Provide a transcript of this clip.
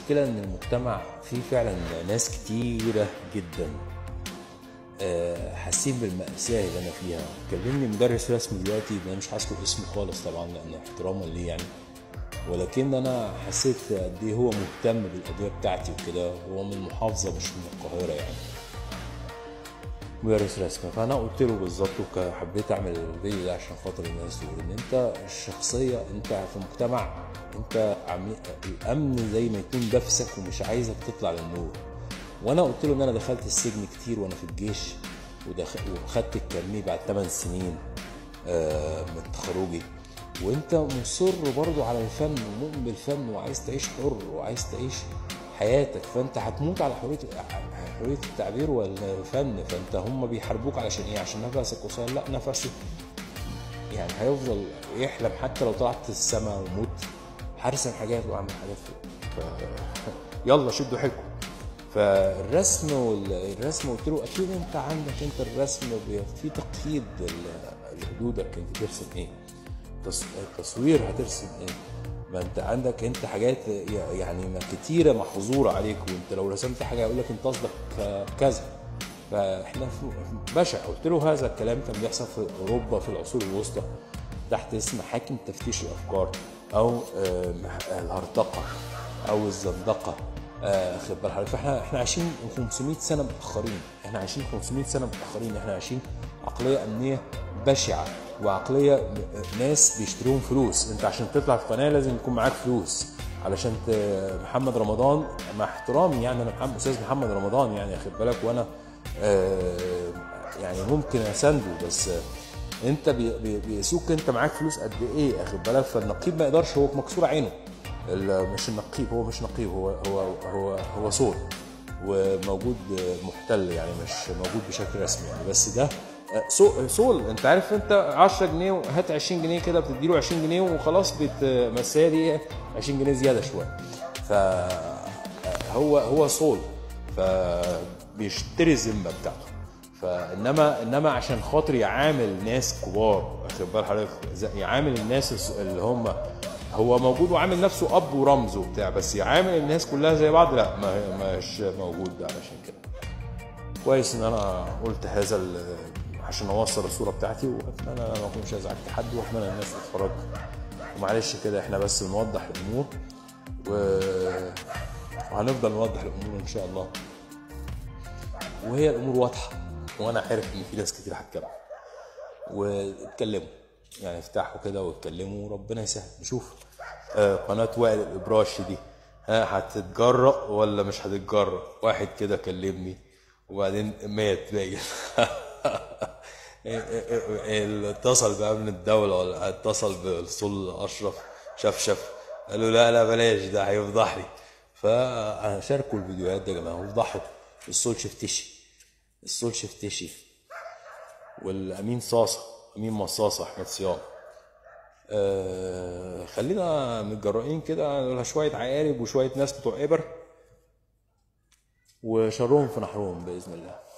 المشكله ان المجتمع فيه فعلا ناس كتيره جدا آه، حاسين بالمأساة اللي أنا فيها كلمني مدرس رسم دلوقتي أنا مش هذكر اسمه خالص طبعا لأن احتراما ليه يعني ولكن أنا حسيت قد إيه هو مهتم بالقضية بتاعتي وكده هو من محافظة مش من القاهرة يعني مدرس رسم فانا قلت له بالظبط وحبيت اعمل الفيديو ده عشان خاطر الناس تقول ان انت الشخصيه انت في مجتمع انت عمي... الامن زي ما يكون دفسك ومش عايزك تطلع للنور وانا قلت له ان انا دخلت السجن كتير وانا في الجيش ودخ... وخدت الكارنيه بعد 8 سنين آه من تخرجي وانت مصر برضو على الفن ومؤمن بالفن وعايز تعيش حر وعايز تعيش حياتك فانت هتموت على حريه حريه التعبير والفن فانت هم بيحاربوك علشان ايه عشان نفسك قصير لا نفسك يعني هيفضل يحلم حتى لو طلعت السما وموت هرسم حاجات واعمل حاجات ف... يلا شدوا حيلكم فالرسم والرسم قلت له اكيد انت عندك انت الرسم في تقييد لحدودك انت ترسم ايه التصوير هترسم ايه ما انت عندك انت حاجات يعني ما كتيره محظوره عليك وانت لو رسمت حاجه يقول لك انت قصدك كذا فاحنا بشع قلت له هذا الكلام كان بيحصل في اوروبا في العصور الوسطى تحت اسم حاكم تفتيش الافكار او الهرطقه او الزندقه خد بال حضرتك فاحنا احنا عايشين 500 سنه متاخرين احنا عايشين 500 سنه متاخرين احنا عايشين عقليه امنيه بشعه وعقليه ناس بيشترون فلوس انت عشان تطلع في قناه لازم يكون معاك فلوس علشان محمد رمضان مع احترامي يعني انا محمد استاذ محمد رمضان يعني خد بالك وانا آه يعني ممكن اسانده بس انت بيقيسوك انت معاك فلوس قد ايه اخد بالك فالنقيب ما يقدرش هو مكسور عينه مش النقيب هو مش نقيب هو هو هو هو صوت وموجود محتل يعني مش موجود بشكل رسمي يعني بس ده سول انت عارف انت 10 جنيه هات 20 جنيه كده بتديله 20 جنيه وخلاص بتمسيها دي 20 جنيه زياده شويه فهو هو سول فبيشتري الذمه بتاعته فانما انما عشان خاطر يعامل ناس كبار واخد بال حضرتك يعامل الناس اللي هم هو موجود وعامل نفسه اب ورمز وبتاع بس يعامل الناس كلها زي بعض لا ما مش موجود ده علشان كده كويس ان انا قلت هذا عشان اوصل الصوره بتاعتي واتمنى انا ما اكونش ازعجت حد واتمنى الناس تتفرج ومعلش كده احنا بس بنوضح الامور و... وهنفضل نوضح الامور ان شاء الله وهي الامور واضحه وانا عارف ان في ناس كتير هتكلم واتكلموا يعني افتحوا كده واتكلموا وربنا يسهل نشوف آه قناه وائل الابراشي دي ها هتتجرأ ولا مش هتتجرأ واحد كده كلمني وبعدين مات باين اتصل بامن الدوله ولا اتصل بالصول اشرف شفشف قالوا لا لا بلاش ده هيفضحني فشاركوا الفيديوهات ده يا جماعه وفضحوا الصول شفتشي الصول شفتشي والامين صاصه امين مصاصه احمد صيام آه خلينا متجرئين كده شويه عقارب وشويه ناس بتوع ابر وشرهم في نحرهم باذن الله